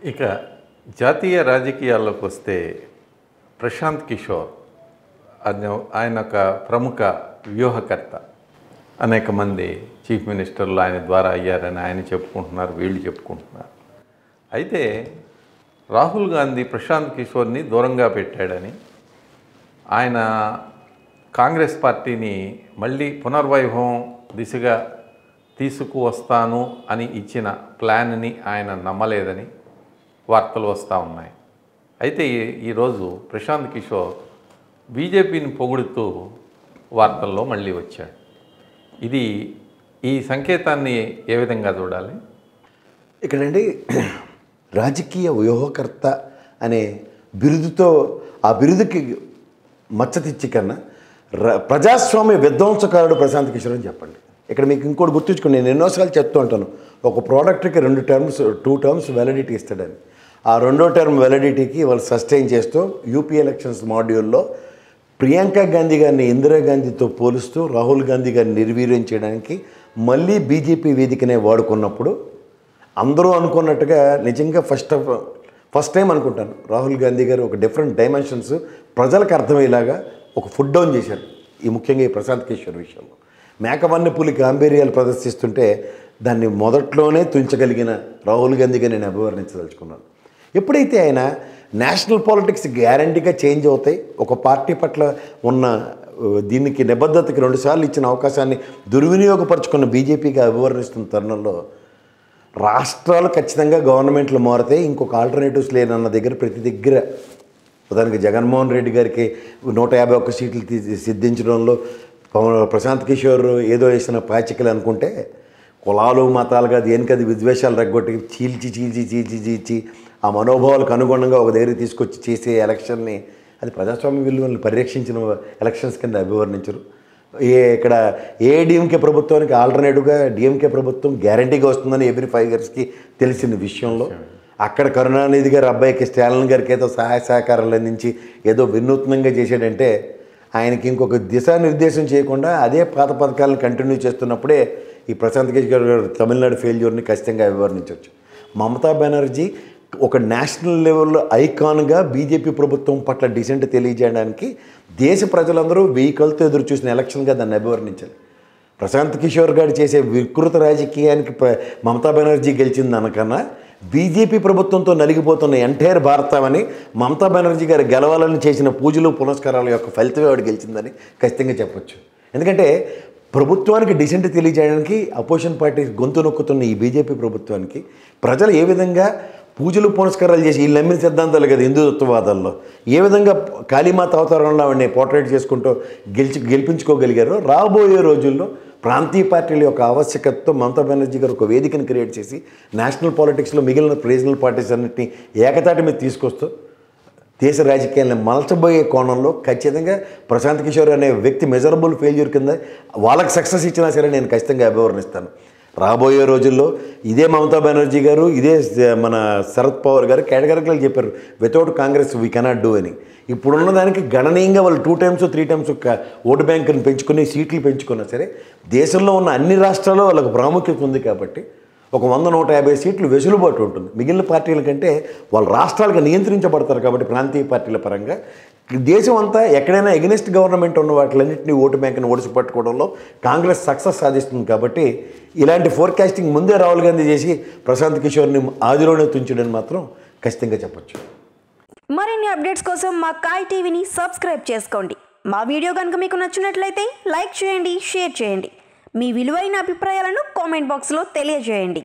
ఇక జాతీయ రాజకీయాల్లోకి వస్తే ప్రశాంత్ కిషోర్ ఆయన ఆయన ఒక ప్రముఖ వ్యూహకర్త అనేక మంది చీఫ్ మినిస్టర్లు ఆయన ద్వారా అయ్యారని ఆయన చెప్పుకుంటున్నారు వీళ్ళు చెప్పుకుంటున్నారు అయితే రాహుల్ గాంధీ ప్రశాంత్ కిషోర్ని దూరంగా పెట్టాడని ఆయన కాంగ్రెస్ పార్టీని మళ్ళీ పునర్వైభవం దిశగా తీసుకువస్తాను అని ఇచ్చిన ప్లాన్ని ఆయన నమ్మలేదని వార్తలు వస్తూ ఉన్నాయి అయితే ఈ- ఈరోజు ప్రశాంత్ కిషోర్ బీజేపీని పొగుడుతూ వార్తల్లో మళ్ళీ వచ్చాడు ఇది ఈ సంకేతాన్ని ఏ విధంగా చూడాలి ఇక్కడండి రాజకీయ వ్యూహకర్త అనే బిరుదుతో ఆ బిరుదుకి మచ్చతిచ్చి కన్నా ర- ప్రజాస్వామ్య విధ్వంసకారుడు ప్రశాంత్ కిషోర్ అని చెప్పండి ఇక్కడ మీకు ఇంకోటి గుర్తుంచుకోండి నేను ఎన్నోసార్లు చెప్తూ ఉంటాను ఒక ప్రోడక్ట్కి రెండు టర్మ్స్ టూ టర్మ్స్ వ్యాలిడిటీ ఇస్తాడని ఆ రెండో టర్మ్ వ్యాలిడిటీకి వాళ్ళు సస్టైన్ చేస్తూ యూపీ ఎలక్షన్స్ మాడ్యూల్లో ప్రియాంక గాంధీ గారిని ఇందిరాగాంధీతో పోలుస్తూ రాహుల్ గాంధీ గారిని నిర్వీర్యం చేయడానికి మళ్ళీ బీజేపీ వేదికనే వాడుకున్నప్పుడు అందరూ అనుకున్నట్టుగా నిజంగా ఫస్ట్ ఆఫ్ ఫస్ట్ టైం అనుకుంటాను రాహుల్ గాంధీ గారు ఒక డిఫరెంట్ డైమెన్షన్స్ ప్రజలకు అర్థమయ్యేలాగా ఒక ఫుడ్ డౌన్ చేశారు ఈ ముఖ్యంగా ఈ ప్రశాంత్ కిషోర్ విషయంలో మేకవన్న పులి గాంభీర్యాలు ప్రదర్శిస్తుంటే దాన్ని మొదట్లోనే తుంచగలిగిన రాహుల్ గాంధీగా నేను అభివర్ణించదలుచుకున్నాను ఎప్పుడైతే ఆయన నేషనల్ పాలిటిక్స్ గ్యారంటీగా చేంజ్ అవుతాయి ఒక పార్టీ పట్ల ఉన్న ఆ, దీనికి నిబద్ధతకి రెండుసార్లు ఇచ్చిన అవకాశాన్ని దుర్వినియోగపరుచుకున్న బీజేపీగా అభివర్ణిస్తున్న తరుణంలో రాష్ట్రాలు ఖచ్చితంగా గవర్నమెంట్లు మారితే ఇంకొక ఆల్టర్నేటివ్స్ లేనన్న దగ్గర ప్రతి దగ్గర ఉదాహరణకి జగన్మోహన్ రెడ్డి గారికి నూట యాభై ఒక్క సీట్లు తీ- సిద్ధించడంలో పవన్ ప్రశాంత్ కిషోర్ ఏదో వేసిన పాచికలు అనుకుంటే కులాలు మతాలుగా దేనికది విద్వేషాలు రగ్గొట్టి చీల్చి చీల్చి చీల్చి చీల్చి ఆ మనోభావాలకు అనుగుణంగా ఒక దగ్గరికి తీసుకొచ్చి చేసే ఎలక్షన్ని అది ప్రజాస్వామ్య విలువలను పరిరక్షించిన ఎలక్షన్స్ కింద అభివర్ణించరు ఏ ఇక్కడ ఏ డిఎంకే ప్రభుత్వానికి ఆల్టర్నేటివ్గా డిఎంకే ప్రభుత్వం గ్యారంటీగా వస్తుందని ఎవ్రీ ఫైవ్ ఇయర్స్కి తెలిసిన విషయంలో అక్కడ కరుణానిధి గారి అబ్బాయికి స్టాలిన్ గారికి ఏదో సహాయ సహకారాలు అందించి ఏదో వినూత్నంగా చేశాడంటే ఆయనకి ఇంకొక దిశానిర్దేశం చేయకుండా అదే పాత పథకాలను కంటిన్యూ చేస్తున్నప్పుడే ఈ ప్రశాంత్ కిషోర్ గారు తమిళనాడు ఫెయిల్యూర్ని ఖచ్చితంగా వివరించవచ్చు మమతా బెనర్జీ ఒక నేషనల్ లెవెల్లో ఐకాన్గా బీజేపీ ప్రభుత్వం పట్ల డిసెంట్ తెలియజేయడానికి దేశ ప్రజలందరూ వెయ్యి కళ్ళతో ఎదురు చూసిన ఎలక్షన్గా దాన్ని అభివర్ణించాలి ప్రశాంత్ కిషోర్ గారు చేసే వికృత రాజకీయానికి ప్ర- మమతా బెనర్జీ గెలిచింది అనకన్నా బీజేపీ ప్రభుత్వంతో నలిగిపోతున్న ఎంటైర్ భారతమని మమతా బెనర్జీ గారు గెలవాలని చేసిన పూజలు పునస్కారాల యొక్క ఫలితమే ఆవిడ గెలిచిందని ఖచ్చితంగా చెప్పొచ్చు ఎందుకంటే ప్రభుత్వానికి డిసెంట్ తెలియజేయడానికి అపోజిషన్ పార్టీ గొంతు నొక్కుతున్న ఈ బీజేపీ ప్రభుత్వానికి ప్రజలు ఏ విధంగా పూజలు పునస్కారాలు చేసి వీళ్ళు నమ్మిన సిద్ధాంతాలు కదా హిందుత్వవాదాల్లో ఏ విధంగా కాళీమాత అవతారంలో ఆవిడని పోర్ట్రేట్ చేసుకుంటూ గెలిచి గెలిపించుకోగలిగారో రాబోయే రోజుల్లో ప్రాంతీయ పార్టీల యొక్క ఆవశ్యకతతో మమతా బెనర్జీ గారు ఒక వేదికను క్రియేట్ చేసి నేషనల్ పాలిటిక్స్లో మిగిలిన రీజనల్ పార్టీస్ అన్నింటినీ ఏకతాటి మీద తీసుకొస్తూ దేశ రాజకీయాలను మలచబోయే కోణంలో ఖచ్చితంగా ప్రశాంత్ కిషోర్ అనే వ్యక్తి మెజరబుల్ ఫెయిల్యూర్ కింద వాళ్ళకి సక్సెస్ ఇచ్చినా సరే నేను ఖచ్చితంగా అభివర్ణిస్తాను రాబోయే రోజుల్లో ఇదే మమతా బెనర్జీ గారు ఇదే స- మన శరద్ పవార్ గారు కేటగిరికలు చెప్పారు without Congress we cannot do అని ఇప్పుడున్న దానికి గణనీయంగా వాళ్ళు two times three times vote బ్యాంకుని పెంచుకుని సీట్లు పెంచుకున్నా సరే దేశంలో ఉన్న అన్ని రాష్ట్రాల్లో వాళ్ళకు ప్రాముఖ్యత ఉంది కాబట్టి ఒక వంద నూట యాభై సీట్లు వెసులుబాటు ఉంటుంది మిగిలిన పార్టీల కంటే వాళ్ళ రాష్ట్రాలకు నియంత్రించబడతారు కాబట్టి ప్రాంతీయ పార్టీల పరంగా దేశం అంతా ఎక్కడైనా ఎగనెస్ట్ గవర్నమెంట్ ఉన్న వాటిలన్నింటినీ ఓటు బ్యాంకుని ఓడిసి పట్టుకోవడంలో కాంగ్రెస్ సక్సెస్ సాధిస్తుంది కాబట్టి ఇలాంటి ఫోర్కాస్టింగ్ ముందే రాహుల్ గాంధీ చేసి ప్రశాంత్ కిషోర్ని ఆదిలోనే తుంచడని మాత్రం ఖచ్చితంగా చెప్పొచ్చు మరిన్ని అప్డేట్స్ కోసం మా కాయ్ టీవీని సబ్స్క్రైబ్ చేసుకోండి మా వీడియో కనుక మీకు నచ్చినట్లయితే లైక్ చేయండి షేర్ చేయండి మీ విలువైన అభిప్రాయాలను కామెంట్ బాక్స్లో తెలియజేయండి